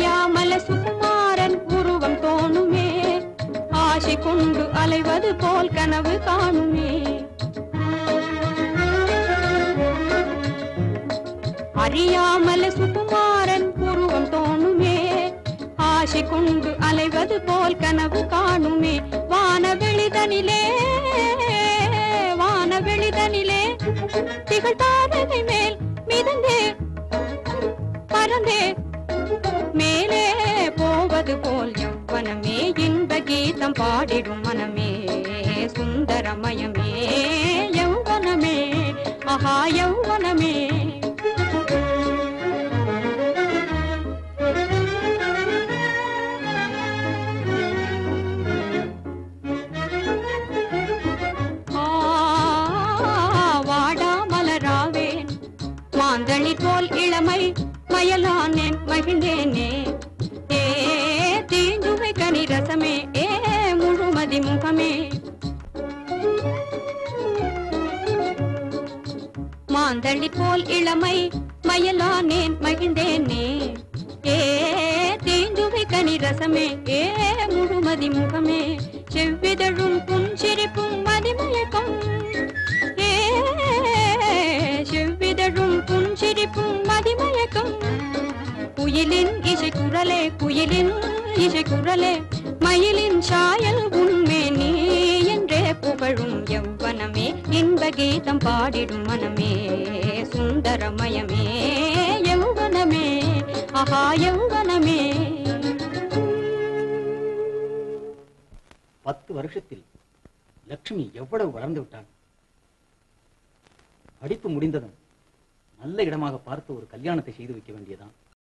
அறியாமல சுகுமாரன் உருவம் தோணுமே ஆசை கொண்டு அலைவது போல் கனவு காணுமே அறியாமல சுகுமாரன் உருவம் தோணுமே ஆசை கொண்டு அலைவது போல் கனவு காணுமே வானவெளிதனிலே வானவெளிதனிலே திகழ் தாரகை மேல் மிதந்தே பறந்தே மேலே போவது போல் யௌவனமே இன்ப கீதம் பாடிடும் மனமே சுந்தரமயமே யௌவனமே ஆஹா யௌவனமே ஆ, வாடா மலராவேன் மாந்தளி போல் இளமை மயலானேன் மகிழ்ந்தேனே ஏ தீந்துவை கனி ரசமே ஏ முழுமதி முகமே மாந்தளி போல் இளமை மயலானேன் மகிழ்ந்தேனே ஏ தீந்துவை கனி ரசமே ஏ முழுமதி முகமே செவ்விதழும் புன்சிரிப்பும் மதிமயக்கம் ஏ செவ்விதழும் புன்சிரிப்பும் மதிமயக்கம் குயிலின் இசை குரலே குயிலின் இசை குரலே மயிலின் சாயல் உண்மே நீ என்றே புகழும் யௌவனமே இன்ப கீதம் பாடிடும் மனமே சுந்தரமயமே யௌவனமே ஆஹா யௌவனமே பத்து வருஷத்தில் லட்சுமி எவ்வளவு வளர்ந்து விட்டாள் படிப்பு முடிந்ததும் நல்ல இடமாக பார்த்து ஒரு கல்யாணத்தை செய்து வைக்க வேண்டியதான்